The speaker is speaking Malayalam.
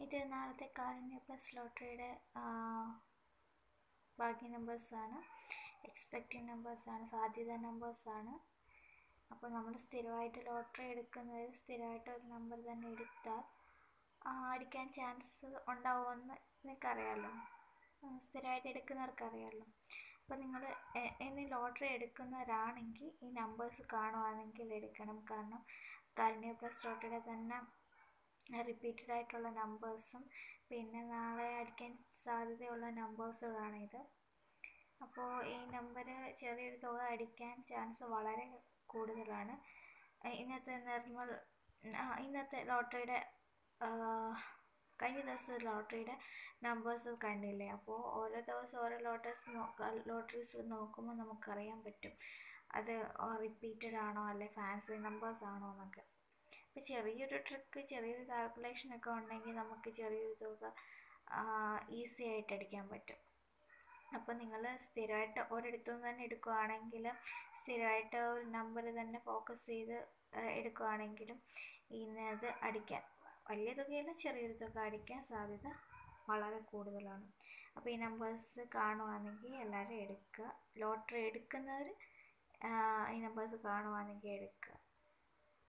ഇത് നാളത്തെ കാരുണ്യ പ്ലസ് ലോട്ടറിയുടെ ഭാഗ്യ നമ്പേഴ്സാണ് എക്സ്പെക്റ്റിംഗ് നമ്പേഴ്സാണ് സാധ്യത നമ്പേഴ്സാണ് അപ്പോൾ നമ്മൾ സ്ഥിരമായിട്ട് ലോട്ടറി എടുക്കുന്നത് സ്ഥിരമായിട്ട് ഒരു നമ്പർ തന്നെ എടുത്താൽ അടിക്കാൻ ചാൻസ് ഉണ്ടാവുമെന്ന് നിങ്ങൾക്കറിയാമല്ലോ സ്ഥിരമായിട്ട് എടുക്കുന്നവർക്ക് അറിയാമല്ലോ അപ്പോൾ നിങ്ങൾ ഇനി ലോട്ടറി എടുക്കുന്നവരാണെങ്കിൽ ഈ നമ്പേഴ്സ് കാണുവാണെങ്കിൽ എടുക്കണം കാരണം കാരുണ്യ പ്ലസ് ലോട്ടറിയുടെ തന്നെ റിപ്പീറ്റഡ് ആയിട്ടുള്ള നമ്പേഴ്സും പിന്നെ നാളെ അടിക്കാൻ സാധ്യതയുള്ള നമ്പേഴ്സുകളാണ് ഇത് അപ്പോൾ ഈ നമ്പർ ചെറിയൊരു തുക അടിക്കാൻ ചാൻസ് വളരെ കൂടുതലാണ് ഇന്നത്തെ നിർമ്മൽ ഇന്നത്തെ ലോട്ടറിയുടെ കഴിഞ്ഞ ദിവസത്തെ ലോട്ടറിയുടെ നമ്പേഴ്സ് കണ്ടില്ലേ അപ്പോൾ ഓരോ ദിവസം ഓരോ ലോട്ടേഴ്സ് ലോട്ടറീസ് നോക്കുമ്പോൾ നമുക്കറിയാൻ പറ്റും അത് റിപ്പീറ്റഡ് ആണോ അല്ലെ ഫാൻസി നമ്പേഴ്സ് ആണോ എന്നൊക്കെ അപ്പോൾ ചെറിയൊരു ട്രിക്ക് ചെറിയൊരു കാൽക്കുലേഷനൊക്കെ ഉണ്ടെങ്കിൽ നമുക്ക് ചെറിയൊരു തുക ഈസി ആയിട്ട് അടിക്കാൻ പറ്റും അപ്പോൾ നിങ്ങൾ സ്ഥിരമായിട്ട് ഒരിടത്തു നിന്ന് തന്നെ എടുക്കുകയാണെങ്കിൽ സ്ഥിരമായിട്ട് ഒരു നമ്പർ തന്നെ ഫോക്കസ് ചെയ്ത് എടുക്കുകയാണെങ്കിലും ഇന്നത് അടിക്കാൻ വലിയ തുകയല്ല ചെറിയൊരു തുക അടിക്കാൻ സാധ്യത വളരെ കൂടുതലാണ് അപ്പോൾ ഈ നമ്പേഴ്സ് കാണുവാണെങ്കിൽ എല്ലാവരും എടുക്കുക ലോട്ടറി എടുക്കുന്നവർ ഈ നമ്പേഴ്സ് കാണുവാണെങ്കിൽ എടുക്കുക